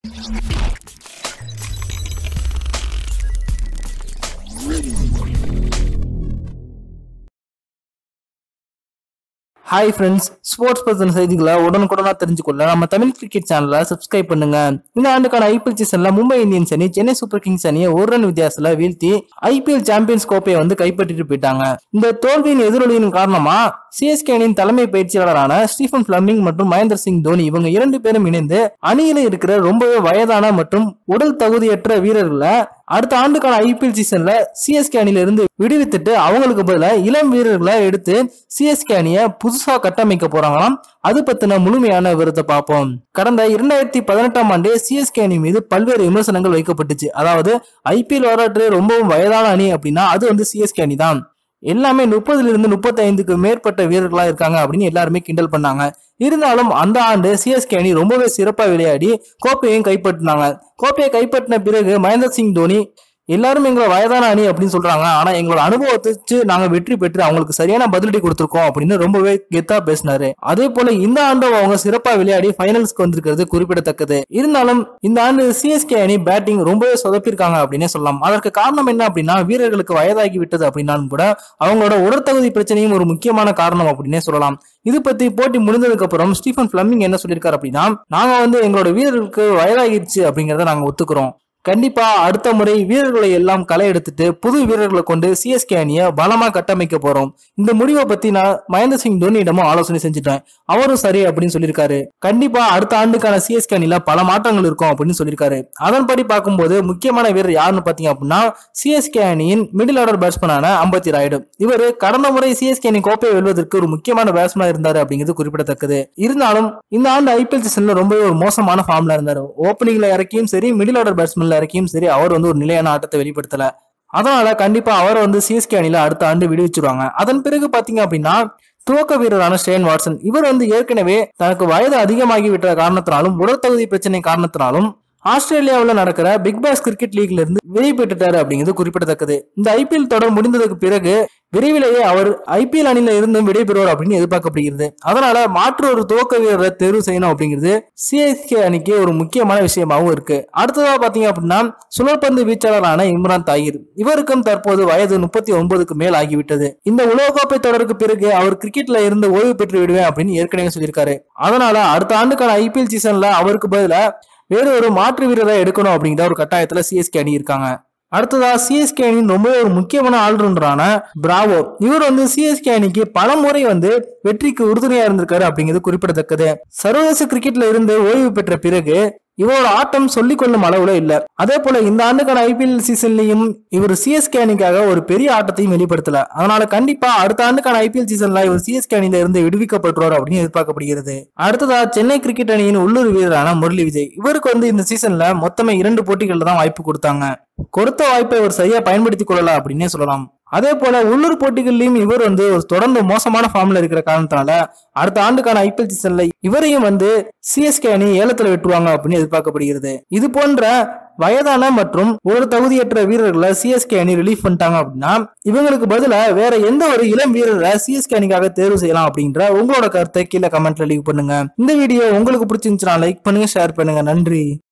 hi friends sports person செய்திகளை உடனுக்குடனா தெரிஞ்சுக்கொள்ள நம்ம Tamil cricket சேனலை சப்ஸ்கிரைப் பண்ணுங்க இந்த ஆண்டுக்கான ஐபிஎல் சீசன்ல மும்பை இந்தியன்ஸ் அணி சென்னை சூப்பர் கிங்ஸ் அணியை ஒரு ரன் வித்தியாசத்துல வீழ்த்தி ஐபிஎல் சாம்பியன்ஸ் கோப்பையை வந்து கைப்பற்றிட்டு போயிட்டாங்க இந்த தோல்வியின் எதிரொலியின் காரணமா சிஎஸ்கே அணியின் தலைமை பயிற்சியாளரான ஸ்டீஃபன் பிளமிங் மற்றும் மகேந்திர சிங் தோனி இவங்க இரண்டு பேரும் இணைந்து அணியில இருக்கிற ரொம்பவே வயதான மற்றும் உடல் தகுதியற்ற வீரர்களை அடுத்த ஆண்டுக்கான ஐபிஎல் சீசன்ல சிஎஸ்கே அணியில இருந்து விடுவித்துட்டு அவங்களுக்கு பதிலா இளம் வீரர்களை எடுத்து சிஎஸ்கே அணியை புதுசா கட்டமைக்க போறாங்களாம் அது பத்தின முழுமையான விவரத்தை பார்ப்போம் கடந்த இரண்டாயிரத்தி பதினெட்டாம் ஆண்டு சிஎஸ்கே அணி மீது பல்வேறு விமர்சனங்கள் வைக்கப்பட்டுச்சு அதாவது ஐபிஎல் வரலாற்று ரொம்பவும் வயதான அணி அப்படின்னா அது வந்து சிஎஸ்கே அணி தான் எல்லாமே முப்பதுல இருந்து முப்பத்தி ஐந்துக்கு மேற்பட்ட வீரர்களா இருக்காங்க அப்படின்னு எல்லாருமே கிண்டல் பண்ணாங்க இருந்தாலும் அந்த ஆண்டு சிஎஸ்கே அணி ரொம்பவே சிறப்பா விளையாடி கோப்பையும் கைப்பற்றினாங்க கோப்பையை கைப்பற்றின பிறகு மகேந்திர சிங் தோனி எல்லாரும் எங்களை வயதான அணி அப்படின்னு சொல்றாங்க ஆனா எங்களோட அனுபவத்தை வச்சு நாங்க வெற்றி பெற்று அவங்களுக்கு சரியான பதிலடி கொடுத்திருக்கோம் அப்படின்னு ரொம்பவே கெத்தா பேசினாரு அதே போல இந்த ஆண்டும் அவங்க சிறப்பா விளையாடி ஃபைனல்ஸ்க்கு வந்திருக்கிறது குறிப்பிடத்தக்கது இருந்தாலும் இந்த ஆண்டு சிஎஸ்கே அணி பேட்டிங் ரொம்பவே சொதப்பிருக்காங்க அப்படின்னே சொல்லலாம் அதற்கு காரணம் என்ன அப்படின்னா வீரர்களுக்கு வயதாகி விட்டது அப்படின்னாலும் கூட அவங்களோட உடற்தகுதி பிரச்சனையும் ஒரு முக்கியமான காரணம் அப்படின்னே சொல்லலாம் இது பத்தி போட்டி முடிந்ததுக்கு அப்புறம் ஸ்டீஃபன் பிளமிங் என்ன சொல்லியிருக்காரு அப்படின்னா நாங்க வந்து எங்களோட வீரர்களுக்கு வயதாகிடுச்சு அப்படிங்கறத நாங்க ஒத்துக்கிறோம் கண்டிப்பா அடுத்த முறை வீரர்களை எல்லாம் களை எடுத்துட்டு புது வீரர்களை கொண்டு சிஎஸ்கே அணியை பலமா கட்டமைக்க போறோம் இந்த முடிவை பத்தி நான் மகேந்திர சிங் தோனியிடமும் ஆலோசனை செஞ்சுட்டேன் அவரும் சரி அப்படின்னு சொல்லியிருக்காரு கண்டிப்பா அடுத்த ஆண்டுக்கான சிஎஸ்கே அணில பல மாற்றங்கள் இருக்கும் அப்படின்னு சொல்லியிருக்காரு அதன்படி பார்க்கும்போது முக்கியமான வீரர் யாருன்னு பாத்தீங்க அப்படின்னா சிஎஸ்கே அணியின் மிடில் ஆர்டர் பேட்ஸ்மேனான அம்பத்தி ராயுடு இவர் கடந்த முறை சிஎஸ்கே அணி கோப்பையை வெல்வதற்கு ஒரு முக்கியமான பேட்ஸ்மேனா இருந்தாரு அப்படிங்கிறது குறிப்பிடத்தக்கது இருந்தாலும் இந்த ஆண்டு ஐபிஎல் சீசன்ல ரொம்பவே ஒரு மோசமான ஃபார்ம்ல இருந்தாரு ஓப்பனிங்ல இறக்கியும் சரி மிடில் ஆர்டர் பேட்ஸ்மேன்ல இறக்கியும் சரி அவர் வந்து ஒரு நிலையான ஆட்டத்தை வெளிப்படுத்தல அதனால கண்டிப்பா அவர் வந்து சிஎஸ்கே அணில அடுத்த ஆண்டு விடுவிச்சிருவாங்க அதன் பிறகு பாத்தீங்க அப்படின்னா துவக்க வீரரான ஸ்டேன் வாட்சன் இவர் வந்து ஏற்கனவே தனக்கு வயது அதிகமாகி விட்ட காரணத்தினாலும் உடற்தகுதி பிரச்சனை காரணத்தினாலும் ஆஸ்திரேலியாவில் நடக்கிற பிக் பாஸ் கிரிக்கெட் லீக்ல இருந்து வெளியே பெற்றுட்டாரு அப்படிங்கிறது குறிப்பிடத்தக்கது இந்த ஐபிஎல் தொடர் முடிந்ததுக்கு பிறகு விரைவிலேயே அவர் ஐபிஎல் அணியில இருந்தும் விடைபெறுவார் அப்படின்னு எதிர்பார்க்கப்படுகிறது அதனால மாற்று ஒரு துவக்க வீரரை தேர்வு செய்யணும் அப்படிங்கிறது சிஎஸ்கே அணிக்கு ஒரு முக்கியமான விஷயமாவும் இருக்கு அடுத்ததா பாத்தீங்க அப்படின்னா சுழற்பந்து வீச்சாளரான இம்ரான் தாயிர் இவருக்கும் தற்போது வயது முப்பத்தி ஒன்பதுக்கு மேல் ஆகிவிட்டது இந்த உலகக்கோப்பை தொடருக்கு பிறகு அவர் கிரிக்கெட்ல இருந்து ஓய்வு பெற்று விடுவேன் அப்படின்னு ஏற்கனவே சொல்லியிருக்காரு அதனால அடுத்த ஆண்டுக்கான ஐபிஎல் சீசன்ல அவருக்கு பதிலா வேற ஒரு மாற்று வீரரை எடுக்கணும் அப்படிங்கிற ஒரு கட்டாயத்துல சிஎஸ்கே அணி இருக்காங்க அடுத்ததா சிஎஸ்கே அணியின் ரொம்ப ஒரு முக்கியமான ஆல்ரவுண்டரான பிராவோ இவர் வந்து சிஎஸ்கே அணிக்கு பல முறை வந்து வெற்றிக்கு உறுதுணையா இருந்திருக்காரு அப்படிங்கிறது குறிப்பிடத்தக்கது சர்வதேச கிரிக்கெட்ல இருந்து ஓய்வு பெற்ற பிறகு இவரோட ஆட்டம் சொல்லிக் கொள்ளும் அளவுல இல்ல அதே போல இந்த ஆண்டுக்கான ஐபிஎல் சீசன்லயும் இவர் சிஎஸ்கே அணிக்காக ஒரு பெரிய ஆட்டத்தையும் வெளிப்படுத்தல அதனால கண்டிப்பா அடுத்த ஆண்டுக்கான ஐபிஎல் சீசன்ல இவர் சிஎஸ்கே அணியில இருந்து விடுவிக்கப்பட்டுருவார் அப்படின்னு எதிர்பார்க்கப்படுகிறது அடுத்ததா சென்னை கிரிக்கெட் அணியின் உள்ளூர் வீரரான முரளி விஜய் இவருக்கு வந்து இந்த சீசன்ல மொத்தமே இரண்டு போட்டிகள்ல தான் வாய்ப்பு கொடுத்தாங்க கொடுத்த வாய்ப்பை இவர் சரியா பயன்படுத்திக் கொள்ளல அப்படின்னே சொல்லலாம் அதே போல உள்ளூர் போட்டிகள்லயும் இவர் வந்து ஒரு தொடர்ந்து மோசமான ஃபார்ம்ல இருக்கிற காரணத்தால அடுத்த ஆண்டுக்கான ஐபிஎல் சீசன்ல இவரையும் வந்து சிஎஸ்கே அணி ஏலத்துல வெட்டுவாங்க அப்படின்னு எதிர்பார்க்கப்படுகிறது இது போன்ற வயதான மற்றும் ஒரு தகுதியற்ற வீரர்களை சிஎஸ்கே அணி ரிலீஃப் பண்ணிட்டாங்க அப்படின்னா இவங்களுக்கு பதிலா வேற எந்த ஒரு இளம் வீரரை சிஎஸ்கே அணிக்காக தேர்வு செய்யலாம் அப்படின்ற உங்களோட கருத்தை கீழே கமெண்ட்ல லீவ் பண்ணுங்க இந்த வீடியோ உங்களுக்கு பிடிச்சிருந்துச்சுன்னா லைக் பண்ணுங்க ஷேர் பண்ணுங்க நன்றி